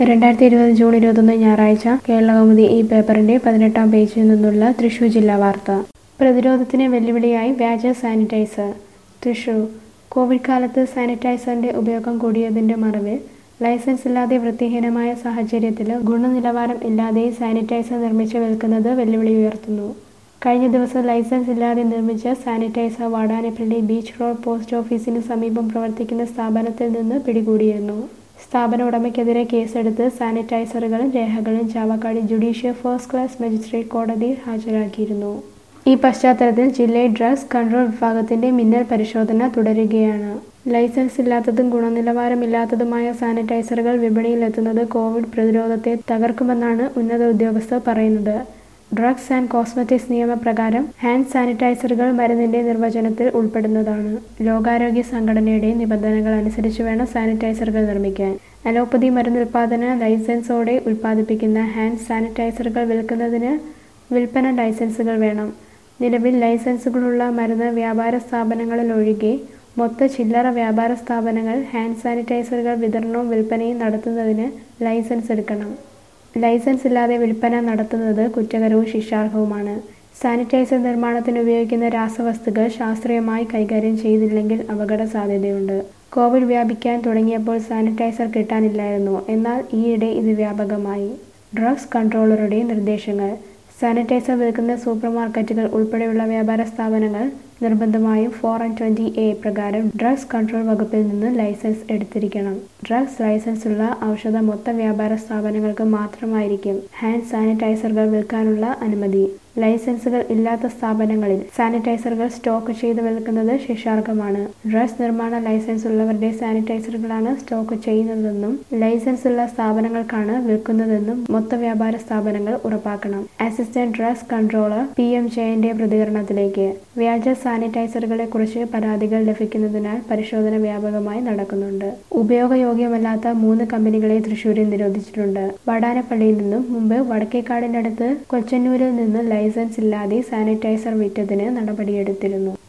രണ്ടായിരത്തി ഇരുപത് ജൂൺ ഇരുപത്തൊന്ന് ഞായറാഴ്ച കേരളകൗമുദി ഈ പേപ്പറിന്റെ പതിനെട്ടാം പേജിൽ നിന്നുള്ള തൃശൂർ ജില്ലാ വാർത്ത പ്രതിരോധത്തിന് വെല്ലുവിളിയായി വ്യാജ സാനിറ്റൈസർ തൃശൂർ കോവിഡ് കാലത്ത് സാനിറ്റൈസറിന്റെ ഉപയോഗം കൂടിയതിന്റെ മറവിൽ ലൈസൻസ് ഇല്ലാതെ വൃത്തിഹീനമായ സാഹചര്യത്തിൽ ഗുണനിലവാരം ഇല്ലാതെ സാനിറ്റൈസർ നിർമ്മിച്ച് വിൽക്കുന്നത് വെല്ലുവിളി ഉയർത്തുന്നു കഴിഞ്ഞ ദിവസം ലൈസൻസ് ഇല്ലാതെ നിർമ്മിച്ച sanitiser Vadanappally beach road post ഓഫീസിന് സമീപം പ്രവർത്തിക്കുന്ന സ്ഥാപനത്തിൽ നിന്ന് പിടികൂടിയിരുന്നു സ്ഥാപന ഉടമയ്ക്കെതിരെ കേസെടുത്ത് സാനിറ്റൈസറുകളും രേഖകളും Chavakkad judicial first class magistrate കോടതിയിൽ ഹാജരാക്കിയിരുന്നു ഈ പശ്ചാത്തലത്തിൽ ജില്ലയിൽ ഡ്രഗ്സ് കൺട്രോൾ വിഭാഗത്തിന്റെ മിന്നൽ പരിശോധന തുടരുകയാണ് ലൈസൻസ് ഇല്ലാത്തതും ഗുണനിലവാരമില്ലാത്തതുമായ സാനിറ്റൈസറുകൾ വിപണിയിലെത്തുന്നത് കോവിഡ് പ്രതിരോധത്തെ തകർക്കുമെന്നാണ് ഉന്നത ഉദ്യോഗസ്ഥർ പറയുന്നത് ഡ്രഗ്സ് ആൻഡ് കോസ്മെറ്റിക്സ് നിയമപ്രകാരം ഹാൻഡ് സാനിറ്റൈസറുകൾ മരുന്നിന്റെ നിർവചനത്തിൽ ഉൾപ്പെടുന്നതാണ് ലോകാരോഗ്യ സംഘടനയുടെ നിബന്ധനകൾ അനുസരിച്ച് വേണം സാനിറ്റൈസറുകൾ നിർമ്മിക്കാൻ അലോപ്പതി മരുന്ന് ഉൽപ്പാദന ലൈസൻസോടെ ഉൽപ്പാദിപ്പിക്കുന്ന ഹാൻഡ് സാനിറ്റൈസറുകൾ വിൽക്കുന്നതിന് വിൽപ്പന ലൈസൻസുകൾ വേണം നിലവിൽ ലൈസൻസുകളുള്ള മരുന്ന് വ്യാപാര സ്ഥാപനങ്ങളിൽ ഒഴികെ മൊത്ത ചില്ലറ വ്യാപാര സ്ഥാപനങ്ങൾ ഹാൻഡ് സാനിറ്റൈസറുകൾ വിതരണവും വിൽപ്പനയും നടത്തുന്നതിന് ലൈസൻസ് എടുക്കണം ലൈസൻസ് ഇല്ലാതെ വിൽപ്പന നടത്തുന്നത് കുറ്റകരവും ശിക്ഷാർഹവുമാണ് സാനിറ്റൈസർ നിർമ്മാണത്തിന് ഉപയോഗിക്കുന്ന രാസവസ്തുക്കൾ ശാസ്ത്രീയമായി കൈകാര്യം ചെയ്തില്ലെങ്കിൽ അപകട സാധ്യതയുണ്ട് കോവിഡ് വ്യാപിക്കാൻ തുടങ്ങിയപ്പോൾ സാനിറ്റൈസർ കിട്ടാനില്ലായിരുന്നു എന്നാൽ ഈയിടെ ഇത് വ്യാപകമായി ഡ്രഗ്സ് കൺട്രോളറുടെ നിർദ്ദേശങ്ങൾ സാനിറ്റൈസർ വിൽക്കുന്ന സൂപ്പർ മാർക്കറ്റുകൾ ഉൾപ്പെടെയുള്ള വ്യാപാര സ്ഥാപനങ്ങൾ നിർബന്ധമായും ഫോർ ആൻഡ് ട്വന്റി എ പ്രകാരം ഡ്രഗ്സ് കൺട്രോൾ വകുപ്പിൽ നിന്ന് ലൈസൻസ് എടുത്തിരിക്കണം ഡ്രഗ്സ് ലൈസൻസ് ഉള്ള ഔഷധ മൊത്ത വ്യാപാര സ്ഥാപനങ്ങൾക്ക് മാത്രമായിരിക്കും ഹാൻഡ് സാനിറ്റൈസറുകൾ വിൽക്കാനുള്ള അനുമതി ലൈസൻസുകൾ ഇല്ലാത്ത സ്ഥാപനങ്ങളിൽ സാനിറ്റൈസറുകൾ സ്റ്റോക്ക് ചെയ്ത് വിൽക്കുന്നത് ശിക്ഷാർഹമാണ് ഡ്രഗ്സ് നിർമ്മാണ ലൈസൻസ് ഉള്ളവരുടെ സാനിറ്റൈസറുകളാണ് സ്റ്റോക്ക് ചെയ്യുന്നതെന്നും ലൈസൻസ് ഉള്ള സ്ഥാപനങ്ങൾക്കാണ് വിൽക്കുന്നതെന്നും മൊത്ത വ്യാപാര സ്ഥാപനങ്ങൾ ഉറപ്പാക്കണം assistant drugs controller P M ജയന്റെ പ്രതികരണത്തിലേക്ക് വ്യാജ സാനിറ്റൈസറുകളെ കുറിച്ച് പരാതികൾ ലഭിക്കുന്നതിനാൽ പരിശോധന വ്യാപകമായി നടക്കുന്നുണ്ട് ഉപയോഗയോഗ്യമല്ലാത്ത മൂന്ന് കമ്പനികളെ തൃശൂരിൽ നിരോധിച്ചിട്ടുണ്ട് വടാനപ്പള്ളിയിൽ നിന്നും മുമ്പ് വടക്കേക്കാടിനടുത്ത് കൊച്ചന്നൂരിൽ നിന്ന് ലൈസൻസ് ഇല്ലാതെ സാനിറ്റൈസർ വിറ്റതിന് നടപടിയെടുത്തിരുന്നു